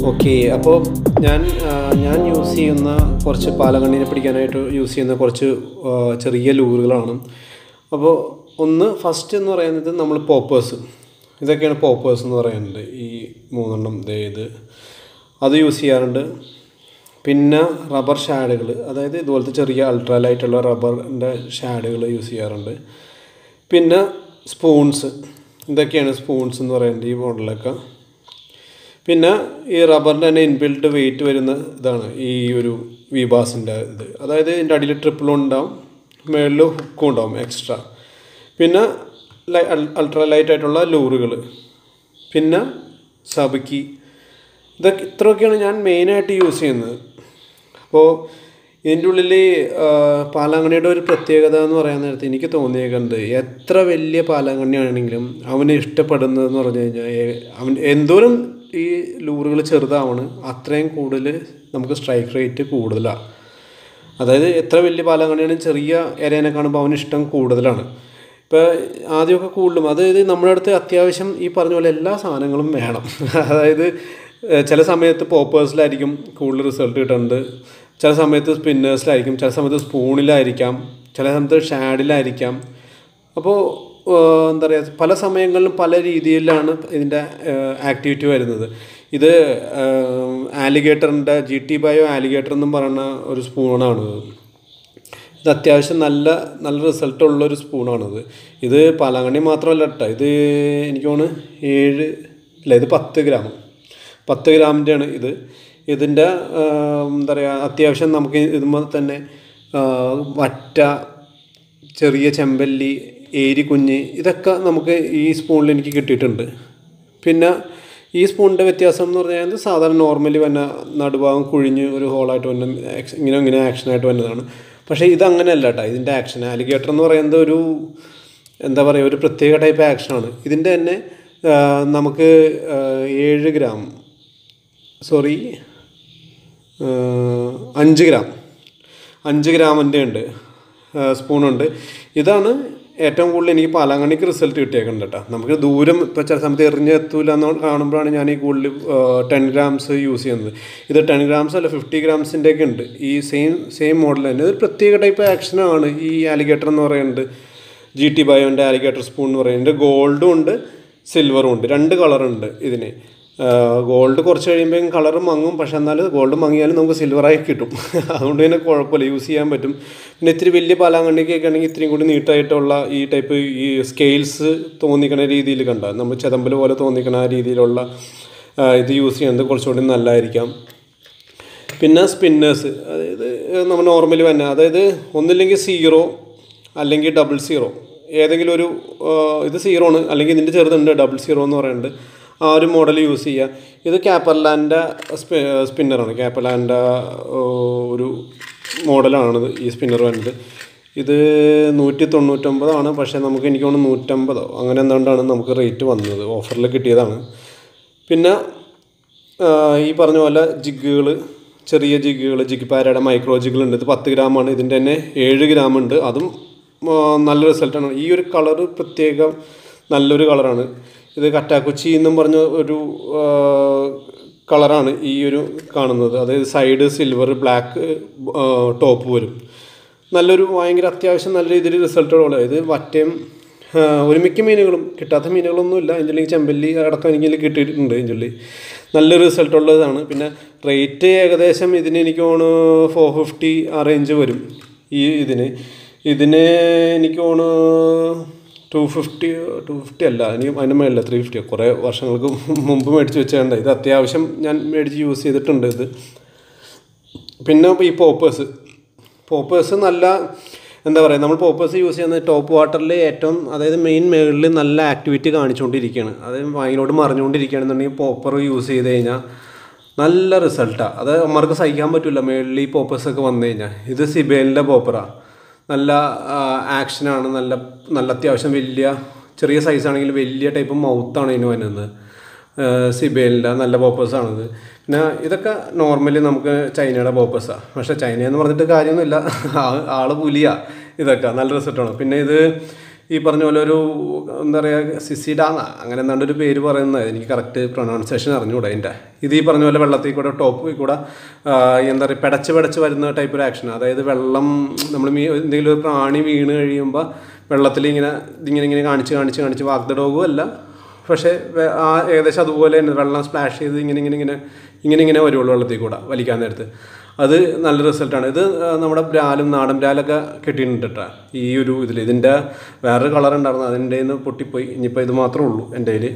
okay അപ്പോൾ ഞാൻ ആ, ഞാൻ യൂസ് ചെയ്യുന്ന കുറച്ച് പാലകണ്ണിനെ പിടിക്കാനായിട്ട് യൂസ് ചെയ്യുന്ന കുറച്ച് ആ, ചെറിയ ലൂറുകളാണ് അപ്പോൾ ഒന്ന് ഫസ്റ്റ് എന്ന് പറയുന്നത് നമ്മൾ പോപ്പേഴ്സ് ഇതൊക്കെയാണ് പോപ്പേഴ്സ് എന്ന് പറയുന്നത് ഈ മൂന്നെണ്ണം ദേ ഇത് അത് യൂസ് ചെയ്യാറുണ്ട് പിന്നെ റബ്ബർ ഷാഡുകൾ അതായത് ഇതുപോലത്തെ ചെറിയ അൾട്രാലൈറ്റുള്ള റബ്ബറിൻ്റെ ഷാഡുകൾ യൂസ് ചെയ്യാറുണ്ട് പിന്നെ സ്പൂൺസ് ഇതൊക്കെയാണ് സ്പൂൺസ് എന്ന് പറയുന്നത് ഈ മോഡലൊക്കെ പിന്നെ ഈ റബ്ബറിൻ്റെ തന്നെ ഇൻബിൽട്ട് വെയിറ്റ് വരുന്ന ഇതാണ് ഈ ഒരു വിബാസിൻ്റെ ഇത് അതായത് ഇതിൻ്റെ അടിയിൽ ട്രിപ്പിളും ഉണ്ടാവും മുകളിൽ ഹുക്കും ഉണ്ടാവും എക്സ്ട്രാ പിന്നെ ലൈ അൾട്രാ ലൈറ്റ് ആയിട്ടുള്ള ലൂറുകൾ പിന്നെ സബക്കി ഇതൊക്കെ ഇത്രയൊക്കെയാണ് ഞാൻ മെയിനായിട്ട് യൂസ് ചെയ്യുന്നത് അപ്പോൾ ഇതിൻ്റെ ഉള്ളിൽ പാലാങ്കണ്ണിയുടെ ഒരു പ്രത്യേകത എന്ന് പറയാൻ നേരത്ത് എനിക്ക് തോന്നിയേക്കുന്നത് എത്ര വലിയ പാലാങ്കണ്ണിയാണെങ്കിലും അവന് ഇഷ്ടപ്പെടുന്നതെന്ന് പറഞ്ഞു കഴിഞ്ഞാൽ ഏ- അവൻ എന്തോരം ഈ ലൂറുകൾ ചെറുതാവണ് അത്രയും കൂടുതൽ നമുക്ക് സ്ട്രൈക്ക് റേറ്റ് കൂടുതലാണ് അതായത് എത്ര വലിയ പാലാങ്കണ്ണിയാണെങ്കിൽ ചെറിയ ഇരേനെ കാണുമ്പോൾ അവന് ഇഷ്ടം കൂടുതലാണ് ഇപ്പോൾ ആദ്യമൊക്കെ കൂടുതലും അതായത് നമ്മുടെ അടുത്ത് അത്യാവശ്യം ഈ പറഞ്ഞ പോലെ എല്ലാ സാധനങ്ങളും വേണം അതായത് ഏഹ് ചില സമയത്ത് പോപ്പേഴ്സിലായിരിക്കും കൂടുതൽ റിസൾട്ട് കിട്ടുന്നത് ചില സമയത്ത് സ്പിന്നേഴ്സിലായിരിക്കും ചില സമയത്ത് സ്പൂണിലായിരിക്കാം ചില സമയത്ത് ഷാഡിലായിരിക്കാം അപ്പോൾ എന്താ പറയുക പല സമയങ്ങളിലും പല രീതിയിലാണ് ഇതിൻ്റെ ആക്ടിവിറ്റി വരുന്നത് ഇത് ആലിഗേറ്ററിൻ്റെ ജി ടി ബയോ ആലിഗേറ്റർ എന്നും പറയുന്ന ഒരു സ്പൂണാണ് ഇത് അത്യാവശ്യം നല്ല നല്ല റിസൾട്ട് ഉള്ള ഒരു സ്പൂണാണിത് ഇത് പാലാങ്കണ്ണി മാത്രമല്ല കേട്ടോ ഇത് എനിക്ക് തോന്നുന്നു ഏഴ് അല്ല ഇത് പത്ത് ഗ്രാം പത്ത് ഗ്രാമിൻ്റെയാണ് ഇത് ഇതിൻ്റെ ആ, എന്താ പറയുക അത്യാവശ്യം നമുക്ക് ഇതുമ്പോൾ തന്നെ ആ, വറ്റ ചെറിയ ചെമ്പല്ലി ഏരിക്കുഞ്ഞ് ഇതൊക്കെ നമുക്ക് ഈ സ്പൂണിൽ എനിക്ക് കിട്ടിയിട്ടുണ്ട് പിന്നെ ഈ സ്പൂണിൻ്റെ വ്യത്യാസം എന്ന് പറഞ്ഞാൽ സാധാരണ നോർമലി വന്ന നടുഭാഗം കുഴിഞ്ഞ് ഒരു ഹോളായിട്ട് വന്ന ആക്ഷൻ- ഇങ്ങനെ ഇങ്ങനെ ആക്ഷനായിട്ട് വന്നതാണ് പക്ഷേ ഇതങ്ങനെയല്ല കേട്ടോ ഇതിൻ്റെ ആക്ഷൻ ആലിഗേറ്റർ എന്ന് പറയുന്നത് ഒരു എന്താ പറയുക ഒരു പ്രത്യേക ടൈപ്പ് ആക്ഷനാണ് ഇതിൻ്റെ തന്നെ ആ, നമുക്ക് ആ, ഏഴ് ഗ്രാം സോറി അഞ്ച് ഗ്രാം അഞ്ച് ഗ്രാമിൻ്റെ ഉണ്ട് സ്പൂണുണ്ട് ഇതാണ് ഏറ്റവും കൂടുതൽ എനിക്ക് പാലാങ്കണ്ണിക്ക് റിസൾട്ട് കിട്ടിയേക്കുന്നത് കേട്ടോ നമുക്ക് ദൂരം ഇപ്പോൾ ചില സമയത്ത് എറിഞ്ഞ് എത്തൂല എന്ന് കാണുമ്പോഴാണ് ഞാൻ ഈ കൂടുതൽ ടെൻ ഗ്രാംസ് യൂസ് ചെയ്യുന്നത് ഇത് ടെൻ ഗ്രാംസ് അല്ല ഫിഫ്റ്റി ഗ്രാംസിൻ്റെ ഒക്കെ ഉണ്ട് ഈ സെയിം സെയിം മോഡൽ തന്നെ ഇത് പ്രത്യേക ടൈപ്പ് ആക്ഷനാണ് ഈ ആലിഗേറ്റർ എന്ന് പറയുന്നത് ജി ടി ബയോൻ്റെ ആലിഗേറ്റർ സ്പൂൺ എന്ന് പറയുന്നത് ഗോൾഡും ഉണ്ട് സിൽവറും ഉണ്ട് രണ്ട് കളറുണ്ട് ഇതിന് ഗോൾഡ് കുറച്ച് കഴിയുമ്പോൾ കളർ മങ്ങും പക്ഷെ എന്നാലും ഗോൾഡ് മങ്ങിയാലും നമുക്ക് സിൽവറായി കിട്ടും അതുകൊണ്ട് തന്നെ കുഴപ്പമില്ല യൂസ് ചെയ്യാൻ പറ്റും പിന്നെ ഇത്തിരി വലിയ പാലാങ്കണ്ണിക്കൊക്കെ ആണെങ്കിൽ ഇത്രയും കൂടി നീട്ടായിട്ടുള്ള ഈ ടൈപ്പ് ഈ സ്കെയിൽസ് തോന്നിക്കണ രീതിയിൽ കണ്ട നമ്മൾ ചെതമ്പൽ പോലെ തോന്നിക്കണ ആ രീതിയിലുള്ള ആ, ഇത് യൂസ് ചെയ്യുന്നത് കുറച്ചുകൂടി നല്ലതായിരിക്കാം പിന്നെ സ്പിന്നേഴ്സ് അതായത് നമ്മൾ നോർമലി തന്നെ അതായത് ഒന്നില്ലെങ്കിൽ സീറോ അല്ലെങ്കിൽ ഡബിൾ സീറോ ഏതെങ്കിലും ഒരു ആ, ഇത് സീറോ ആണ് അല്ലെങ്കിൽ ഇതിൻ്റെ ചെറുതുണ്ട് ഡബിൾ സീറോ എന്ന് പറയുന്നുണ്ട് ആ ഒരു മോഡൽ യൂസ് ചെയ്യുക ഇത് കാപ്പർലാൻ്റെ സ്പിന്നറാണ് കാപ്പർലാൻ്റെ ഒരു മോഡലാണിത് ഈ സ്പിന്നർ വരുന്നത് ഇത് നൂറ്റി തൊണ്ണൂറ്റൊമ്പതാണ് പക്ഷേ നമുക്ക് എനിക്ക് തോന്നുന്നു നൂറ്റമ്പതോ അങ്ങനെ എന്താണ്ടാണ് നമുക്ക് റേറ്റ് വന്നത് ഓഫറിൽ കിട്ടിയതാണ് പിന്നെ ആ, ഈ പറഞ്ഞ പോലെ ജിഗുകൾ ചെറിയ ജിഗുകൾ ജിഗ് പാരയുടെ മൈക്രോ ജിഗുകളുണ്ട് ഇത് പത്ത് ഗ്രാമാണ് ഇതിൻ്റെ തന്നെ ഏഴ് ഗ്രാം ഉണ്ട് അതും ആ, നല്ല റിസൾട്ടാണ് ഈ ഒരു കളറ് പ്രത്യേകം നല്ലൊരു കളറാണ് ഇത് കറ്റാക്കുച്ചി എന്നും പറഞ്ഞ ഒരു ആ, കളറാണ് ഈ ഒരു കാണുന്നത് അതായത് സൈഡ് സിൽവർ ബ്ലാക്ക് ടോപ്പ് വരും നല്ലൊരു ഭയങ്കര അത്യാവശ്യം നല്ല രീതിയിൽ റിസൾട്ടുള്ള ഇത് വറ്റയും ആ, ഒരു മിക്ക മീനുകളും കിട്ടാത്ത മീനുകളൊന്നുമില്ല ഇതിൽ ചെമ്പല്ലി അടക്കം എനിക്ക് കിട്ടിയിട്ടുണ്ട് ഇതിൽ നല്ല റിസൾട്ട് ഉള്ളതാണ് പിന്നെ റേറ്റ് ഏകദേശം ഇതിന് എനിക്ക് തോന്നുന്നു ഫോർ ഫിഫ്റ്റി ആ റേഞ്ച് വരും ഈ ഇതിന് ഇതിന് എനിക്ക് തോന്നുന്നു ടു ഫിഫ്റ്റി ടു ഫിഫ്റ്റി അല്ല എനിക്ക് അതിൻ്റെ മേളില്ല ത്രീ ഫിഫ്റ്റി കുറേ വർഷങ്ങൾക്ക് മുമ്പ് മേടിച്ച് വെച്ചേണ്ട ഇത് അത്യാവശ്യം ഞാൻ മേടിച്ച് യൂസ് ചെയ്തിട്ടുണ്ട് ഇത് പിന്നെ ഈ പോപ്പേഴ്സ് പോപ്പേഴ്സ് നല്ല എന്താ പറയുക നമ്മൾ പോപ്പേഴ്സ് യൂസ് ചെയ്യുന്നത് ടോപ്പ് വാട്ടറിൽ ഏറ്റവും അതായത് മെയിൻ മേളിൽ നല്ല ആക്ടിവിറ്റി കാണിച്ചുകൊണ്ടിരിക്കുകയാണ് അതായത് വായിലോട്ട് മറിഞ്ഞുകൊണ്ടിരിക്കുകയാണെന്നുണ്ടെങ്കിൽ പോപ്പർ യൂസ് ചെയ്ത് കഴിഞ്ഞാൽ നല്ല റിസൾട്ടാണ് അത് അമ്മർക്ക് സഹിക്കാൻ പറ്റില്ല മേളിൽ ഈ പോപ്പേഴ്സൊക്കെ വന്നു കഴിഞ്ഞാൽ ഇത് സിബേലിൻ്റെ പോപ്പറാണ് നല്ല ആക്ഷനാണ് നല്ല നല്ല അത്യാവശ്യം വലിയ ചെറിയ സൈസാണെങ്കിൽ വലിയ ടൈപ്പ് മൗത്താണ് ഇതിന് വരുന്നത് സിബേലിൻ്റെ നല്ല പോപ്പേഴ്സാണിത് പിന്നെ ഇതൊക്കെ നോർമലി നമുക്ക് ചൈനയുടെ പോപ്പേഴ്സാണ് പക്ഷേ ചൈന എന്ന് പറഞ്ഞിട്ട് കാര്യമൊന്നുമില്ല ആ- ആള് പുലിയാ ഇതൊക്കെ നല്ല റിസൾട്ടാണ് പിന്നെ ഇത് ഈ പറഞ്ഞ പോലെ ഒരു എന്താ പറയുക സിസിഡാന്ന അങ്ങനെ എന്താണ്ട് ഒരു പേര് പറയുന്നത് എനിക്ക് കറക്റ്റ് പ്രൊണൗൺസിയേഷൻ അറിഞ്ഞുകൂടാ അതിൻ്റെ ഇത് ഈ പറഞ്ഞ പോലെ വെള്ളത്തിൽ കൂടെ ടോപ്പിൽ കൂടെ ആ, എന്താ പറയുക പെടച്ച് പെടച്ച് വരുന്ന ടൈപ്പ് ഒരു ആക്ഷൻ അതായത് വെള്ളം നമ്മൾ മീ എന്തെങ്കിലും ഒരു പ്രാണി വീണ് കഴിയുമ്പോൾ വെള്ളത്തിൽ ഇങ്ങനെ ഇതിങ്ങനെ ഇങ്ങനെ കാണിച്ച് കാണിച്ച് കാണിച്ച് വാഗ്ദ ഡോഗും അല്ല പക്ഷേ വേ- ആ ഏകദേശം അതുപോലെ തന്നെ വെള്ളം സ്പ്ലാഷ് ചെയ്ത് ഇങ്ങനെ ഇങ്ങനെ ഇങ്ങനെ ഇങ്ങനെ ഇങ്ങനെ വരുള്ളൂ വെള്ളത്തിൽ കൂടെ വലിക്കാൻ നേരത്ത് അത് നല്ല റിസൾട്ടാണ് ഇത് ആ, നമ്മുടെ ബ്രാലും നാടൻ ബ്രാലൊക്കെ കിട്ടിയിട്ടുണ്ട് കേട്ടോ ഈ ഒരു ഇതിൽ ഇതിൻ്റെ വേറൊരു കളർ ഉണ്ടായിരുന്നു അതിൻ്റെ നിന്ന് പൊട്ടിപ്പോയി ഇനിയിപ്പോൾ ഇത് മാത്രമേ ഉള്ളൂ എൻ്റെ കയ്യിൽ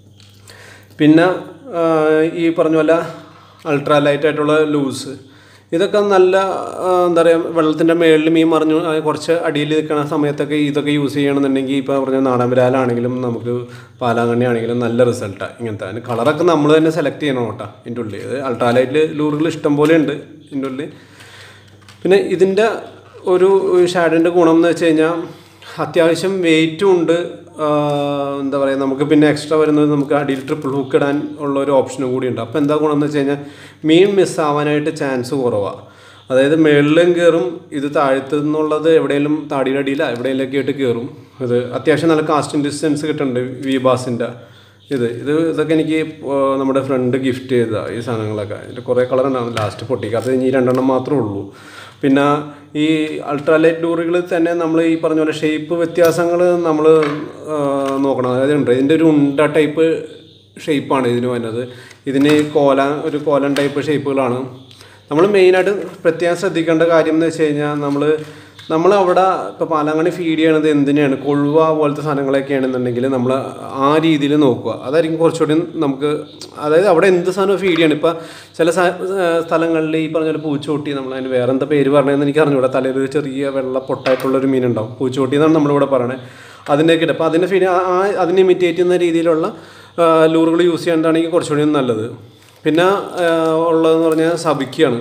പിന്നെ ആ, ഈ പറഞ്ഞ പോലെ അൾട്രാ ലൈറ്റ് ആയിട്ടുള്ള ലൂസ് ഇതൊക്കെ നല്ല ആ, എന്താ പറയുക വെള്ളത്തിൻ്റെ മേളിൽ മീൻ മറിഞ്ഞു ആ, കുറച്ച് അടിയിൽ നിൽക്കുന്ന സമയത്തൊക്കെ ഇതൊക്കെ യൂസ് ചെയ്യണമെന്നുണ്ടെങ്കിൽ ഇപ്പോൾ പറഞ്ഞ നാടൻ വിരാലാണെങ്കിലും നമുക്ക് പാലാങ്കണ്ണി ആണെങ്കിലും നല്ല റിസൾട്ടാണ് ഇങ്ങനത്തെ അതിന് കളറൊക്കെ നമ്മൾ തന്നെ സെലക്ട് ചെയ്യണം കേട്ടോ ഇതിൻ്റെ ഉള്ളിൽ ഇത് അൾട്രാ ലൈറ്റിൽ ലൂറുകൾ ഇഷ്ടം പോലെ ഉണ്ട് ഇതിൻ്റെ ഉള്ളിൽ പിന്നെ ഇതിൻ്റെ ഒരു ഷാഡിൻ്റെ ഗുണം എന്ന് വെച്ച് കഴിഞ്ഞാൽ അത്യാവശ്യം വെയിറ്റും ഉണ്ട് ആ, എന്താ പറയുക നമുക്ക് പിന്നെ എക്സ്ട്രാ വരുന്നത് നമുക്ക് അടിയിൽ ട്രിപ്പിൾ ഹുക്ക് ഇടാൻ ഉള്ള ഒരു ഓപ്ഷനും കൂടി ഉണ്ട് അപ്പോൾ എന്താ ഗുണം എന്ന് വെച്ച് കഴിഞ്ഞാൽ മീൻ മിസ്സാവാനായിട്ട് ചാൻസ് കുറവാണ് അതായത് മേളിലും കയറും ഇത് താഴത്തു നിന്നുള്ളത് എവിടെയെങ്കിലും താടിയുടെ അടിയിലോ എവിടെയെങ്കിലൊക്കെ ആയിട്ട് കയറും ഇത് അത്യാവശ്യം നല്ല കാസ്റ്റിംഗ് ഡിസ്റ്റൻസ് കിട്ടുന്നുണ്ട് വി ബാസിൻ്റെ ഇത് ഇത് ഇതൊക്കെ എനിക്ക് ആ, നമ്മുടെ ഫ്രണ്ട് ഗിഫ്റ്റ് ചെയ്ത ഈ സാധനങ്ങളൊക്കെ ഇതിൻ്റെ കുറേ കളർ ഉണ്ടാവും ലാസ്റ്റ് പൊട്ടിക്കാത്ത ഇനി രണ്ടെണ്ണം മാത്രമേ ഉള്ളൂ പിന്നെ ഈ അൾട്രാലൈറ്റ് ഡോറുകളിൽ തന്നെ നമ്മൾ ഈ പറഞ്ഞ പോലെ ഷേപ്പ് വ്യത്യാസങ്ങൾ നമ്മൾ നോക്കണം അതായത് ഉണ്ട് ഇതിൻ്റെ ഒരു ഉണ്ട ടൈപ്പ് ഷേപ്പാണ് ഇതിന് വരുന്നത് ഇതിന് കോല ഒരു കോലൻ ടൈപ്പ് ഷേപ്പുകളാണ് നമ്മൾ മെയിനായിട്ട് പ്രത്യേകം ശ്രദ്ധിക്കേണ്ട കാര്യം എന്ന് വെച്ച് കഴിഞ്ഞാൽ നമ്മൾ നമ്മൾ അവിടെ ഇപ്പോൾ പാലാങ്കണ്ണി ഫീഡ് ചെയ്യണത് എന്തിനാണ് കൊഴുവ പോലത്തെ സാധനങ്ങളൊക്കെ ആണെന്നുണ്ടെങ്കിൽ നമ്മൾ ആ രീതിയിൽ നോക്കുക അതായിരിക്കും കുറച്ചുകൂടി നമുക്ക് അതായത് അവിടെ എന്ത് സാധനം ഫീഡ് ചെയ്യണം ഇപ്പോൾ ചില സ- സ്ഥലങ്ങളിൽ ഈ പറഞ്ഞ പോലെ പൂച്ചോട്ടി നമ്മൾ അതിന് വേറെ എന്താ പേര് പറഞ്ഞതെന്ന് എനിക്ക് അറിഞ്ഞൂടാ തലയിൽ ഒരു ചെറിയ വെള്ള പൊട്ടായിട്ടുള്ളൊരു മീനുണ്ടാവും പൂച്ചോട്ടി എന്നാണ് നമ്മളിവിടെ പറയണത് അതിൻ്റെയൊക്കെ ഇട്ട് അപ്പോൾ അതിൻ്റെ ഫീഡ് ആ അതിനെ ഇമിറ്റേറ്റ് ചെയ്യുന്ന രീതിയിലുള്ള ലൂറുകൾ യൂസ് ചെയ്യേണ്ടതാണെങ്കിൽ കുറച്ചുകൂടി നല്ലത് പിന്നെ ആ, ഉള്ളതെന്ന് പറഞ്ഞാൽ സബിക്കാണ്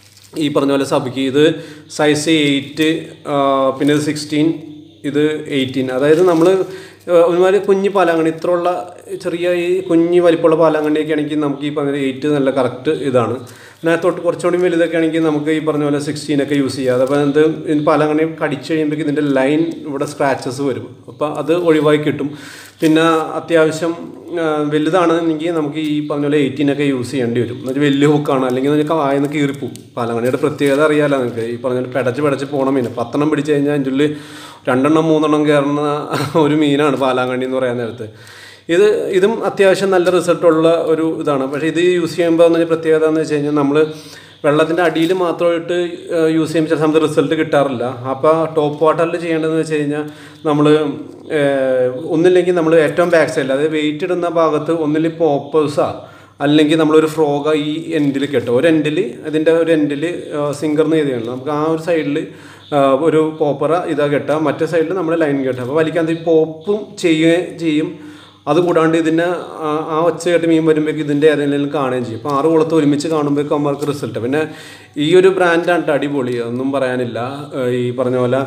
ഈ പറഞ്ഞ പോലെ സബിക്ക് ഇത് സൈസ് എയ്റ്റ് പിന്നെ ഇത് സിക്സ്റ്റീൻ ഇത് എയ്റ്റീൻ അതായത് നമ്മൾ ഒരുമാതിരി കുഞ്ഞ് പാലാങ്കണ്ണി ഇത്രയുള്ള ചെറിയ ഈ കുഞ്ഞ് വലിപ്പമുള്ള പാലാങ്കണ്ണിയൊക്കെ ആണെങ്കിൽ നമുക്ക് ഈ പറഞ്ഞ എയ്റ്റ് നല്ല കറക്റ്റ് ഇതാണ് പിന്നെ തൊട്ട് കുറച്ചുകൂടി വലുതൊക്കെ ആണെങ്കിൽ നമുക്ക് ഈ പറഞ്ഞ പോലെ സിക്സ്റ്റീൻ ഒക്കെ യൂസ് ചെയ്യാം അതപ്പോൾ എന്ത് ഇതിന് പാലാങ്കണ്ണി കടിച്ച് കഴിയുമ്പോൾ ഇതിൻ്റെ ലൈൻ ഇവിടെ സ്ക്രാച്ചസ് വരും അപ്പോൾ അത് ഒഴിവായി കിട്ടും പിന്നെ അത്യാവശ്യം ആ, വലുതാണെന്നെങ്കിൽ നമുക്ക് ഈ പറഞ്ഞ പോലെ എയ്റ്റീൻ ഒക്കെ യൂസ് ചെയ്യേണ്ടി വരും എന്നുവെച്ചാൽ വലിയ ഹുക്കാണ് അല്ലെങ്കിൽ നിങ്ങൾക്ക് വായന്ന് കീറിപ്പോവും പാലങ്ങണിയുടെ പ്രത്യേകത അറിയാലോ നിങ്ങൾക്ക് ഈ പറഞ്ഞ പോലെ പെടച്ച് പെടച്ച് പോകണം മീൻ പത്തെണ്ണം പിടിച്ച് കഴിഞ്ഞാൽ അതിൻ്റെ ഉള്ളിൽ രണ്ടെണ്ണം മൂന്നെണ്ണം കയറുന്ന ഒരു മീനാണ് പാലാങ്കണ്ണി എന്ന് പറയാൻ നേരത്ത് ഇത് ഇതും അത്യാവശ്യം നല്ല റിസൾട്ടുള്ള ഒരു ഇതാണ് പക്ഷേ ഇത് യൂസ് ചെയ്യുമ്പോൾ എന്ന് പറഞ്ഞാൽ പ്രത്യേകത എന്ന് വെച്ച് കഴിഞ്ഞാൽ നമ്മൾ വെള്ളത്തിൻ്റെ അടിയിൽ മാത്രമായിട്ട് യൂസ് ചെയ്യുമ്പോൾ ചില സമയത്ത് റിസൾട്ട് കിട്ടാറില്ല അപ്പോൾ ടോപ്പ് വാട്ടറിൽ ചെയ്യേണ്ടതെന്ന് വെച്ച് കഴിഞ്ഞാൽ നമ്മൾ ഒന്നില്ലെങ്കിൽ നമ്മൾ ഏറ്റവും ബാക്ക് സൈഡിൽ അതായത് വെയിറ്റ് ഇടുന്ന ഭാഗത്ത് ഒന്നില്ലെങ്കിൽ പോപ്പേഴ്സാ അല്ലെങ്കിൽ നമ്മളൊരു ഫ്രോഗ ഈ എൻഡിൽ കെട്ടും ഒരു എൻഡിൽ അതിൻ്റെ ഒരു എൻഡിൽ സിംഗർന്ന് ചെയ്തിട്ടുണ്ട് നമുക്ക് ആ ഒരു സൈഡിൽ ഒരു പോപ്പറ ഇതാ കെട്ടുക മറ്റേ സൈഡിൽ നമ്മൾ ലൈൻ കെട്ടുക അപ്പോൾ വലിക്കാൻ ഈ പോപ്പും ചെയ്യുകയും ചെയ്യും അത് കൂടാണ്ട് ഇതിനെ ആ ആ ഒച്ചയായിട്ട് മീൻ വരുമ്പോഴേക്കും ഇതിൻ്റെ ഏതെങ്കിലും കാണുകയും ചെയ്യും അപ്പോൾ ആറ് കുളത്ത് ഒരുമിച്ച് കാണുമ്പോഴേക്കും അവർക്ക് റിസൾട്ട് പിന്നെ ഈ ഒരു ബ്രാൻഡാണ് ട്ടോ അടിപൊളി ഒന്നും പറയാനില്ല ഏഹ് ഈ പറഞ്ഞ പോലെ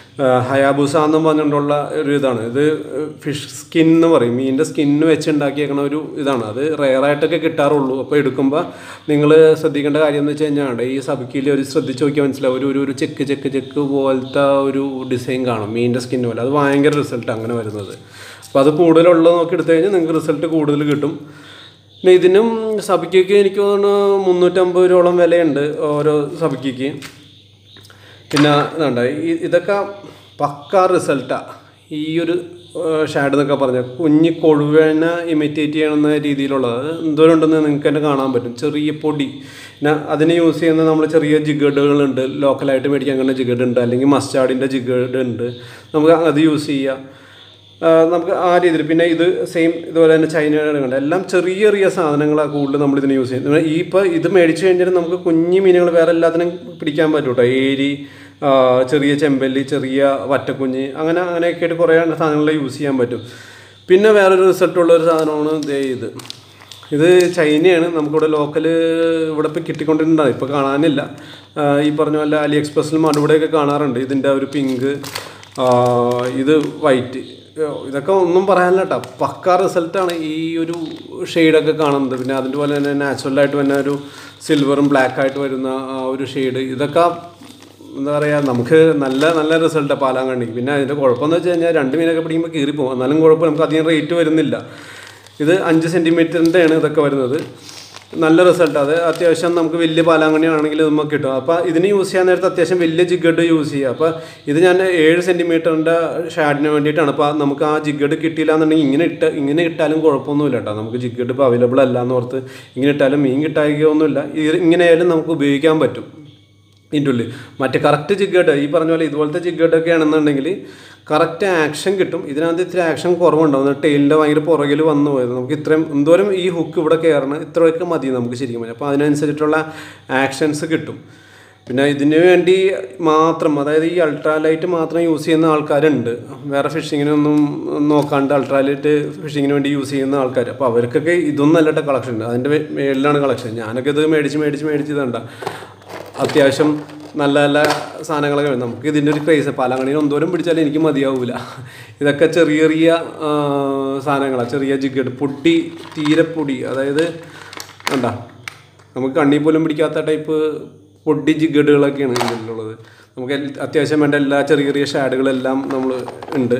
ഹയാബുസ എന്നും പറഞ്ഞുകൊണ്ടുള്ള ഒരു ഇതാണ് ഇത് ഫിഷ് സ്കിൻ എന്ന് പറയും മീനിൻ്റെ സ്കിന്ന് വെച്ച് ഉണ്ടാക്കിയേക്കണ ഒരു ഇതാണ് അത് റെയറായിട്ടൊക്കെ കിട്ടാറുള്ളൂ അപ്പോൾ എടുക്കുമ്പോൾ നിങ്ങൾ ശ്രദ്ധിക്കേണ്ട കാര്യം എന്ന് വെച്ച് കഴിഞ്ഞാൽ ഈ സബിക്കിൽ ഒരു ശ്രദ്ധിച്ച് നോക്കിയാൽ മനസ്സിലാവും ഒരു ഒരു ഒരു ചെക്ക് ചെക്ക് ചെക്ക് പോലത്തെ ഒരു ഡിസൈൻ കാണും മീനിൻ്റെ സ്കിന്ന് പോലെ അത് ഭയങ്കര റിസൾട്ട് അങ്ങനെ വരുന്നത് അപ്പോൾ അത് കൂടുതലുള്ളത് നോക്കി എടുത്തു കഴിഞ്ഞാൽ നിങ്ങൾക്ക് റിസൾട്ട് കൂടുതൽ കിട്ടും പിന്നെ ഇതിനും സബിക്കൊക്കെ എനിക്ക് തോന്നുന്നു മുന്നൂറ്റമ്പത് രൂപയോളം വിലയുണ്ട് ഓരോ സബിക്കയ്ക്ക് പിന്നെ ഇതുണ്ട് ഈ ഇതൊക്കെ പക്ക റിസൾട്ടാണ് ഈ ഒരു ഷാഡ് എന്നൊക്കെ പറഞ്ഞാൽ കുഞ്ഞ് കൊഴുവേനെ ഇമിറ്റേറ്റ് ചെയ്യണമെന്ന രീതിയിലുള്ളത് അത് എന്തോരം ഉണ്ടെന്ന് നിങ്ങൾക്ക് തന്നെ കാണാൻ പറ്റും ചെറിയ പൊടി പിന്നെ അതിന് യൂസ് ചെയ്യുന്ന നമ്മൾ ചെറിയ ജിഗഡുകളുണ്ട് ലോക്കലായിട്ട് മേടിക്കാൻ കഴിയുന്ന ജിഗഡ് ഉണ്ട് അല്ലെങ്കിൽ മസ്റ്റാർഡിൻ്റെ ജിഗഡ് ഉണ്ട് നമുക്ക് അത് യൂസ് ചെയ്യാം ആ, നമുക്ക് ആ രീതിയിൽ പിന്നെ ഇത് സെയിം ഇതുപോലെ തന്നെ ചൈനയുടെ കണ്ട് എല്ലാം ചെറിയ ചെറിയ സാധനങ്ങളാണ് കൂടുതൽ നമ്മൾ ഇതിന് യൂസ് ചെയ്യുന്നത് ഈ ഇപ്പോൾ ഇത് മേടിച്ച് കഴിഞ്ഞാൽ നമുക്ക് കുഞ്ഞു മീനുകൾ വേറെ എല്ലാത്തിനും പിടിക്കാൻ പറ്റും കേട്ടോ ഏരി ആ, ചെറിയ ചെമ്പല്ലി ചെറിയ വറ്റക്കുഞ്ഞ് അങ്ങനെ അങ്ങനെയൊക്കെ ആയിട്ട് കുറേ സാധനങ്ങൾ യൂസ് ചെയ്യാൻ പറ്റും പിന്നെ വേറൊരു റിസൾട്ടുള്ള ഒരു സാധനമാണ് ദേ ഇത് ഇത് ചൈനയാണ് നമുക്കിവിടെ ലോക്കൽ ഇവിടെ ഇപ്പോൾ കിട്ടിക്കൊണ്ടിരുന്നതാണ് ഇപ്പോൾ കാണാനില്ല ആ, ഈ പറഞ്ഞ പോലെ അലി എക്സ്പ്രസ്സിലും അവിടെയൊക്കെ കാണാറുണ്ട് ഇതിൻ്റെ ഒരു പിങ്ക് ഇത് വൈറ്റ് ഇതൊക്കെ ഒന്നും പറയാനില്ല കേട്ടോ പക്ക റിസൾട്ടാണ് ഈ ഒരു ഷെയ്ഡൊക്കെ കാണുന്നത് പിന്നെ അതിൻ്റെ പോലെ തന്നെ നാച്ചുറലായിട്ട് തന്നെ ഒരു സിൽവറും ബ്ലാക്ക് ആയിട്ട് വരുന്ന ആ ഒരു ഷെയ്ഡ് ഇതൊക്കെ എന്താ പറയുക നമുക്ക് നല്ല നല്ല റിസൾട്ടാണ് പാലാങ്കണ്ണി പിന്നെ അതിൻ്റെ കുഴപ്പമെന്ന് വെച്ച് കഴിഞ്ഞാൽ രണ്ട് മീനൊക്കെ പിടിക്കുമ്പോൾ കീറി പോകും എന്നാലും കുഴപ്പം നമുക്ക് അധികം റേറ്റ് വരുന്നില്ല ഇത് അഞ്ച് സെൻറ്റിമീറ്ററിൻ്റെയാണ് ഇതൊക്കെ വരുന്നത് നല്ല റിസൾട്ട് അത് അത്യാവശ്യം നമുക്ക് വലിയ പാലാങ്കണ്ണി ആണെങ്കിൽ നമുക്ക് കിട്ടും അപ്പോൾ ഇതിന് യൂസ് ചെയ്യാൻ നേരത്തെ അത്യാവശ്യം വലിയ ജിഗഡ് യൂസ് ചെയ്യുക അപ്പോൾ ഇത് ഞാൻ ഏഴ് സെൻറ്റിമീറ്ററിൻ്റെ ഷാഡിന് വേണ്ടിയിട്ടാണ് അപ്പോൾ നമുക്ക് ആ ജിഗഡ് കിട്ടിയില്ല എന്നുണ്ടെങ്കിൽ ഇങ്ങനെ ഇട്ട് ഇങ്ങനെ ഇട്ടാലും കുഴപ്പമൊന്നുമില്ല കേട്ടോ നമുക്ക് ജിഗഡ് ഇപ്പോൾ അവൈലബിൾ അല്ല എന്ന് ഓർത്ത് ഇങ്ങനെ ഇട്ടാലും മീൻ കിട്ടായികയൊന്നുമില്ല ഇത് ഇങ്ങനെ ആയാലും നമുക്ക് ഉപയോഗിക്കാൻ പറ്റും ഇതിൻ്റെ ഉള്ളിൽ മറ്റേ കറക്റ്റ് ജിഗഡ് ഈ പറഞ്ഞ പോലെ ഇതുപോലത്തെ ജിഗഡൊക്കെ ആണെന്നുണ്ടെങ്കിൽ കറക്റ്റ് ആക്ഷൻ കിട്ടും ഇതിനകത്ത് ഇത്തിരി ആക്ഷൻ കുറവുണ്ടാവും ടെയിലിൻ്റെ ഭയങ്കര പുറകിൽ വന്നു പോയത് നമുക്ക് ഇത്രയും എന്തോരം ഈ ഹുക്ക് ഇവിടെ കയറണം ഇത്രയൊക്കെ മതി നമുക്ക് ശരിക്കും പറഞ്ഞാൽ അപ്പോൾ അതിനനുസരിച്ചിട്ടുള്ള ആക്ഷൻസ് കിട്ടും പിന്നെ ഇതിന് വേണ്ടി മാത്രം അതായത് ഈ അൾട്രാലൈറ്റ് മാത്രം യൂസ് ചെയ്യുന്ന ആൾക്കാരുണ്ട് വേറെ ഫിഷിങ്ങിനൊന്നും നോക്കാണ്ട് അൾട്രാലൈറ്റ് ഫിഷിങ്ങിന് വേണ്ടി യൂസ് ചെയ്യുന്ന ആൾക്കാർ അപ്പോൾ അവർക്കൊക്കെ ഇതൊന്നും അല്ലട്ട കളക്ഷൻ ഉണ്ട് അതിൻ്റെ മേളിലാണ് കളക്ഷൻ ഞാനൊക്കെ ഇത് മേടിച്ച് മേടിച്ച് മേടിച്ച് ഇതണ്ട അത്യാവശ്യം നല്ല നല്ല സാധനങ്ങളൊക്കെ വേണം നമുക്ക് ഇതിൻ്റെ ഒരു ക്രേസ് പാലാങ്കണിയിൽ എന്തോരം പിടിച്ചാലും എനിക്ക് മതിയാവില്ല ഇതൊക്കെ ചെറിയ ചെറിയ ആ, സാധനങ്ങളാണ് ചെറിയ ജിഗഡ് പൊടി തീരെ പൊടി അതായത് വേണ്ട നമുക്ക് കണ്ണി പോലും പിടിക്കാത്ത ടൈപ്പ് പൊടി ജിഗഡുകളൊക്കെയാണ് ഇതിലുള്ളത് നമുക്ക് എൽ- അത്യാവശ്യം വേണ്ട എല്ലാ ചെറിയ ചെറിയ ഷാഡുകളെല്ലാം നമ്മൾ ഉണ്ട്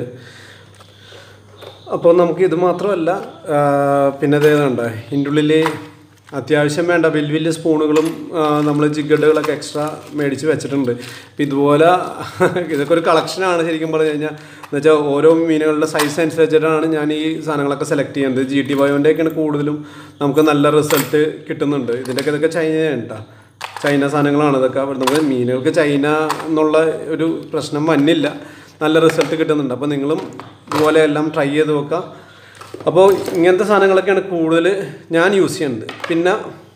അപ്പോൾ നമുക്ക് ഇത് മാത്രമല്ല ആ, പിന്നെ അതേതുണ്ട് ഇതിൻ്റെ ഉള്ളിൽ അത്യാവശ്യം വേണ്ട വലിയ വലിയ സ്പൂണുകളും നമ്മൾ ജിഗഡുകളൊക്കെ എക്സ്ട്രാ മേടിച്ച് വെച്ചിട്ടുണ്ട് അപ്പോൾ ഇതുപോലെ ഇതൊക്കെ ഒരു കളക്ഷനാണ് ശരിക്കും പറഞ്ഞു കഴിഞ്ഞാൽ എന്ന് വെച്ചാൽ ഓരോ മീനുകളുടെ സൈസ് അനുസരിച്ചിട്ടാണ് ഞാൻ ഈ സാധനങ്ങളൊക്കെ സെലക്ട് ചെയ്യുന്നത് ജി ടി ബയോൻ്റെയൊക്കെയാണ് കൂടുതലും നമുക്ക് നല്ല റിസൾട്ട് കിട്ടുന്നുണ്ട് ഇതിൻ്റെയൊക്കെ ഇതൊക്കെ ചൈനയാണ് കേട്ടോ ചൈന സാധനങ്ങളാണ് ഇതൊക്കെ അപ്പോൾ നമുക്ക് മീനുകൾക്ക് ചൈന എന്നുള്ള ഒരു പ്രശ്നം വന്നില്ല നല്ല റിസൾട്ട് കിട്ടുന്നുണ്ട് അപ്പോൾ നിങ്ങളും ഇതുപോലെ എല്ലാം ട്രൈ ചെയ്ത് നോക്കുക അപ്പോൾ ഇങ്ങനത്തെ സാധനങ്ങളൊക്കെയാണ് കൂടുതൽ ഞാൻ യൂസ് ചെയ്യുന്നത് പിന്നെ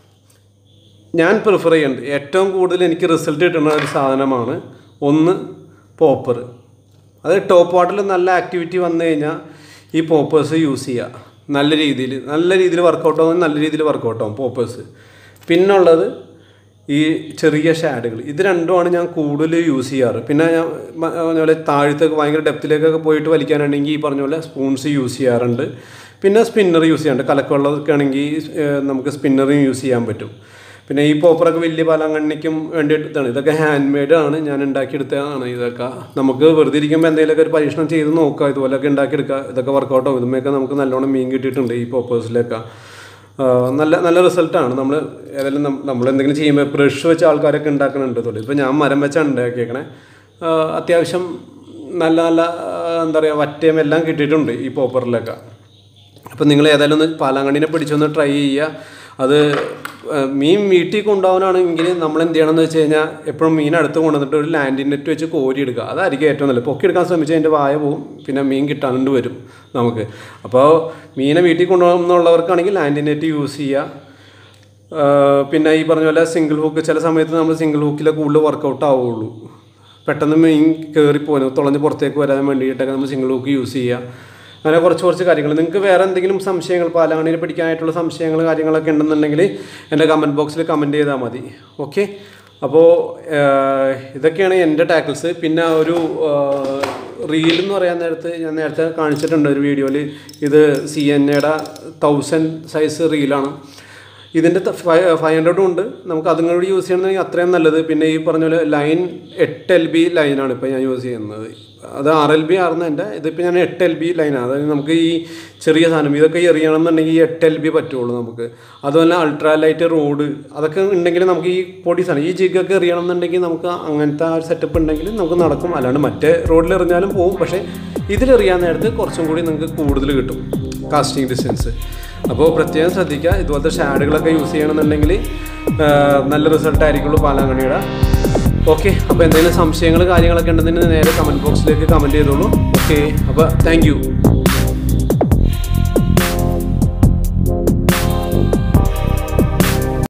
ഞാൻ പ്രിഫർ ചെയ്യുന്നത് ഏറ്റവും കൂടുതൽ എനിക്ക് റിസൾട്ട് കിട്ടുന്ന ഒരു സാധനമാണ് ഒന്ന് പോപ്പർ അത് ടോപ്പ് വാട്ടറിൽ നല്ല ആക്ടിവിറ്റി വന്നു കഴിഞ്ഞാൽ ഈ പോപ്പേഴ്സ് യൂസ് ചെയ്യുക നല്ല രീതിയിൽ നല്ല രീതിയിൽ വർക്കൗട്ട് ആവും നല്ല രീതിയിൽ വർക്കൗട്ട് ആവും പോപ്പേഴ്സ് പിന്നുള്ളത് ഈ ചെറിയ ഷാഡുകൾ ഇത് രണ്ടുമാണ് ഞാൻ കൂടുതൽ യൂസ് ചെയ്യാറ് പിന്നെ ഞാൻ മ- പറഞ്ഞ പോലെ താഴത്തേക്ക് ഭയങ്കര ഡെപ്തിലേക്കൊക്കെ പോയിട്ട് വലിക്കാനാണെങ്കിൽ ഈ പറഞ്ഞ പോലെ സ്പൂൺസ് യൂസ് ചെയ്യാറുണ്ട് പിന്നെ സ്പിന്നർ യൂസ് ചെയ്യാറുണ്ട് കലക്കമുള്ളതൊക്കെ ആണെങ്കിൽ ഏഹ്, നമുക്ക് സ്പിന്നറും യൂസ് ചെയ്യാൻ പറ്റും പിന്നെ ഈ പോപ്പറൊക്കെ വലിയ പാലാങ്കണ്ണിക്കും വേണ്ടിയിട്ട് ഇതാണ് ഇതൊക്കെ ഹാൻഡ് മെയ്ഡ് ആണ് ഞാൻ ഉണ്ടാക്കിയെടുത്തതാണ് ഇതൊക്കെ നമുക്ക് വെറുതെ ഇരിക്കുമ്പോൾ എന്തെങ്കിലുമൊക്കെ ഒരു പരീക്ഷണം ചെയ്ത് നോക്കുക ഇതുപോലെയൊക്കെ ഉണ്ടാക്കിയെടുക്കുക ഇതൊക്കെ വർക്കൗട്ട് ആവും ഇതുമൊക്കെ നമുക്ക് നല്ലോണം മീൻ കിട്ടിയിട്ടുണ്ട് ഈ പോപ്പേഴ്സിലൊക്കെ ആ, നല്ല നല്ല റിസൾട്ടാണ് നമ്മൾ ഏതായാലും നം- നമ്മൾ എന്തെങ്കിലും ചെയ്യുമ്പോൾ ബ്രഷ് വെച്ച് ആൾക്കാരൊക്കെ ഉണ്ടാക്കുന്നുണ്ട് തൊഴിൽ ഇപ്പോൾ ഞാൻ മരം വെച്ചാണ് ഉണ്ടാക്കിയേക്കണേ ആ, അത്യാവശ്യം നല്ല നല്ല ആ, എന്താ പറയുക വറ്റയും എല്ലാം കിട്ടിയിട്ടുണ്ട് ഈ പോപ്പറിലൊക്കെ അപ്പം നിങ്ങൾ ഏതായാലും ഒന്ന് പാലാങ്കണ്ണിനെ പിടിച്ചൊന്ന് ട്രൈ ചെയ്യുക അത് ആ, മീൻ വീട്ടിൽ കൊണ്ടുപോകാനാണെങ്കിൽ നമ്മൾ എന്ത് ചെയ്യണമെന്ന് വെച്ച് കഴിഞ്ഞാൽ എപ്പോഴും മീൻ അടുത്ത് കൊണ്ടുവന്നിട്ട് ഒരു ലാൻഡിൻ നെറ്റ് വെച്ച് കോരി എടുക്കുക അതായിരിക്കും ഏറ്റവും നല്ലത് പൊക്കി എടുക്കാൻ ശ്രമിച്ചാൽ അതിൻ്റെ വായ പോവും പിന്നെ മീൻ കിട്ടാണ്ട് വരും നമുക്ക് അപ്പോൾ മീനെ വീട്ടിൽ കൊണ്ടുപോകുന്നുള്ളവർക്കാണെങ്കിൽ ലാൻഡിൻ നെറ്റ് യൂസ് ചെയ്യുക ആ, പിന്നെ ഈ പറഞ്ഞ പോലെ സിംഗിൾ ഹൂക്ക് ചില സമയത്ത് നമ്മൾ സിംഗിൾ ഹൂക്കിലെ കൂടുതൽ വർക്കൗട്ട് ആവുള്ളൂ പെട്ടെന്ന് മീൻ കയറിപ്പോലും തുളഞ്ഞ് പുറത്തേക്ക് വരാൻ വേണ്ടിയിട്ടൊക്കെ നമ്മൾ സിംഗിൾ ഹൂക്ക് യൂസ് ചെയ്യുക അങ്ങനെ കുറച്ച് കുറച്ച് കാര്യങ്ങൾ നിങ്ങൾക്ക് വേറെ എന്തെങ്കിലും സംശയങ്ങൾ പാലാങ്കണ്ണിനെ പഠിക്കാനായിട്ടുള്ള സംശയങ്ങൾ കാര്യങ്ങളൊക്കെ ഉണ്ടെന്നുണ്ടെങ്കിൽ എൻ്റെ കമൻറ്റ് ബോക്സിൽ കമൻറ്റ് ചെയ്താൽ മതി ഓക്കെ അപ്പോൾ ഇതൊക്കെയാണ് എൻ്റെ ടാക്കിൾസ് പിന്നെ ഒരു റീൽ എന്ന് പറയാൻ നേരത്ത് ഞാൻ നേരത്തെ കാണിച്ചിട്ടുണ്ട് ഒരു വീഡിയോയിൽ ഇത് സി എൻ എയുടെ തൗസൻഡ് സൈസ് റീലാണ് ഇതിൻ്റെ ഫൈവ് ഹൺഡ്രഡും ഉണ്ട് നമുക്ക് അതും കൂടി യൂസ് ചെയ്യണമെങ്കിൽ അത്രയും നല്ലത് പിന്നെ ഈ പറഞ്ഞ പോലെ ലൈൻ എട്ട് എൽ ബി ലൈനാണ് ഇപ്പോൾ ഞാൻ യൂസ് ചെയ്യുന്നത് അത് ആറ് എൽ ബി ആർന്ന് എൻ്റെ ഇതിപ്പോൾ ഞാൻ എട്ട് എൽ ബി ലൈനാണ് അതായത് നമുക്ക് ഈ ചെറിയ സാധനം ഇതൊക്കെ എറിയണമെന്നുണ്ടെങ്കിൽ ഈ എട്ട് എൽ ബി പറ്റുള്ളൂ നമുക്ക് അതുപോലെ അൾട്രാ ലൈറ്റ് റോഡ് അതൊക്കെ ഉണ്ടെങ്കിൽ നമുക്ക് ഈ പൊടി സാധനം ഈ ജിഗൊക്കെ എറിയണമെന്നുണ്ടെങ്കിൽ നമുക്ക് അങ്ങനത്തെ ആ ഒരു സെറ്റപ്പ് ഉണ്ടെങ്കിൽ നമുക്ക് നടക്കും അല്ലാണ്ട് മറ്റേ റോഡിൽ എറിഞ്ഞാലും പോകും പക്ഷേ ഇതിലെറിയാൻ നേരത്ത് കുറച്ചും കൂടി നിങ്ങൾക്ക് കൂടുതൽ കിട്ടും കാസ്റ്റിംഗ് ഡിസ്റ്റൻസ് അപ്പോൾ പ്രത്യേകം ശ്രദ്ധിക്കുക ഇതുപോലത്തെ ഷാഡുകളൊക്കെ യൂസ് ചെയ്യണമെന്നുണ്ടെങ്കിൽ ആ, നല്ല റിസൾട്ട് ആയിരിക്കുള്ളൂ പാലാങ്കണിയുടെ ഓക്കെ അപ്പോൾ എന്തെങ്കിലും സംശയങ്ങൾ കാര്യങ്ങളൊക്കെ ഉണ്ടെന്നുണ്ടെങ്കിൽ നേരെ കമൻറ്റ് ബോക്സിലേക്ക് കമൻറ്റ് ചെയ്തോളൂ ഓക്കെ അപ്പോൾ താങ്ക് യു